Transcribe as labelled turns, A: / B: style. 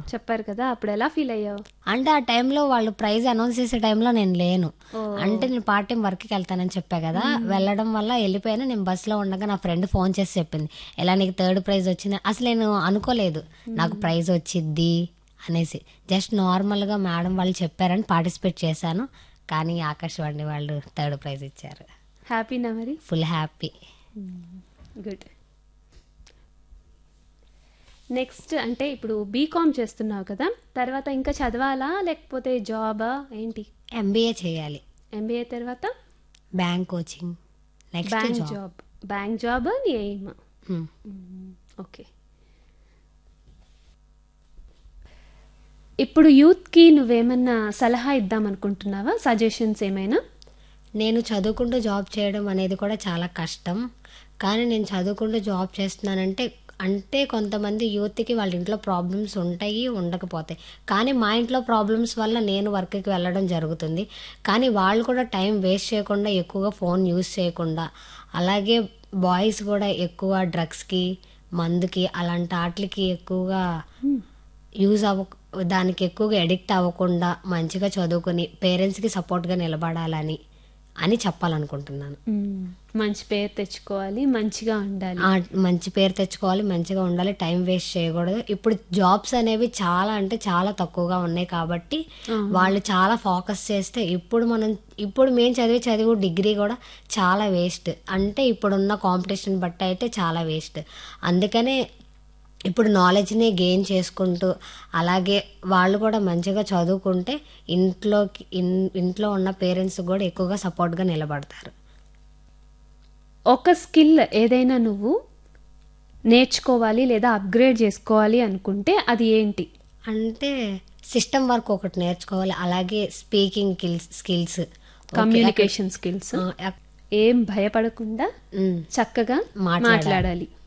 A: చెప్పారు కదా అప్పుడు ఎలా ఫీల్ అయ్యావు
B: అంటే ఆ టైంలో వాళ్ళు ప్రైజ్ అనౌన్స్ చేసే టైంలో నేను లేను అంటే నేను పార్ట్ టైం వర్క్కి వెళ్తానని చెప్పా కదా వెళ్ళడం వల్ల వెళ్ళిపోయాను నేను బస్సులో ఉండగా నా ఫ్రెండ్ ఫోన్ చేసి చెప్పింది ఎలా నీకు థర్డ్ ప్రైజ్ వచ్చింది అసలు నేను అనుకోలేదు నాకు ప్రైజ్ వచ్చిద్ది అనేసి జస్ట్ నార్మల్గా మేడం వాళ్ళు చెప్పారని పార్టిసిపేట్ చేశాను కానీ ఆకాశవాణి వాళ్ళు థర్డ్ ప్రైజ్ ఇచ్చారు
A: హ్యాపీనా మరి
B: ఫుల్ హ్యాపీ
A: గుడ్ నెక్స్ట్ అంటే ఇప్పుడు బీకామ్ చేస్తున్నావు కదా తర్వాత ఇంకా చదవాలా లేకపోతే జాబా ఏంటి
B: ఎంబీఏ చేయాలి
A: ఎంబీఏ తర్వాత
B: bank coaching next
A: bank
B: job
A: job bank job నీ ఎయిమ్ ఓకే ఇప్పుడు యూత్కి నువ్వేమన్నా సలహా ఇద్దాం అనుకుంటున్నావా సజెషన్స్ ఏమైనా
B: నేను చదువుకుంటూ జాబ్ చేయడం అనేది కూడా చాలా కష్టం కానీ నేను చదువుకుంటూ జాబ్ చేస్తున్నానంటే అంటే కొంతమంది యూత్కి వాళ్ళ ఇంట్లో ప్రాబ్లమ్స్ ఉంటాయి ఉండకపోతాయి కానీ మా ఇంట్లో ప్రాబ్లమ్స్ వల్ల నేను వర్క్కి వెళ్ళడం జరుగుతుంది కానీ వాళ్ళు కూడా టైం వేస్ట్ చేయకుండా ఎక్కువగా ఫోన్ యూస్ చేయకుండా అలాగే బాయ్స్ కూడా ఎక్కువ డ్రగ్స్కి మందుకి అలాంటి వాటికి ఎక్కువగా యూజ్ అవ్వ దానికి ఎక్కువగా ఎడిక్ట్ అవ్వకుండా మంచిగా చదువుకొని పేరెంట్స్కి సపోర్ట్గా నిలబడాలని అని చెప్పాలనుకుంటున్నాను
A: మంచి పేరు తెచ్చుకోవాలి మంచిగా ఉండాలి
B: ఆ, మంచి పేరు తెచ్చుకోవాలి మంచిగా ఉండాలి టైం వేస్ట్ చేయకూడదు ఇప్పుడు జాబ్స్ అనేవి చాలా అంటే చాలా తక్కువగా ఉన్నాయి కాబట్టి వాళ్ళు చాలా ఫోకస్ చేస్తే ఇప్పుడు మనం ఇప్పుడు మేము చదివి చదివి డిగ్రీ కూడా చాలా వేస్ట్ అంటే ఇప్పుడున్న కాంపిటీషన్ బట్టి అయితే చాలా వేస్ట్ అందుకనే ఇప్పుడు నాలెడ్జ్ని గెయిన్ చేసుకుంటూ అలాగే వాళ్ళు కూడా మంచిగా చదువుకుంటే ఇంట్లోకి ఇన్ ఇంట్లో ఉన్న పేరెంట్స్ కూడా ఎక్కువగా సపోర్ట్గా నిలబడతారు
A: ఒక స్కిల్ ఏదైనా నువ్వు నేర్చుకోవాలి లేదా అప్గ్రేడ్ చేసుకోవాలి అనుకుంటే అది ఏంటి
B: అంటే సిస్టమ్ వర్క్ ఒకటి నేర్చుకోవాలి అలాగే speaking skills skills
A: communication skills ఏం భయపడకుండా చక్కగా
B: మాట్లాడాలి.
A: మాట్లాడాలి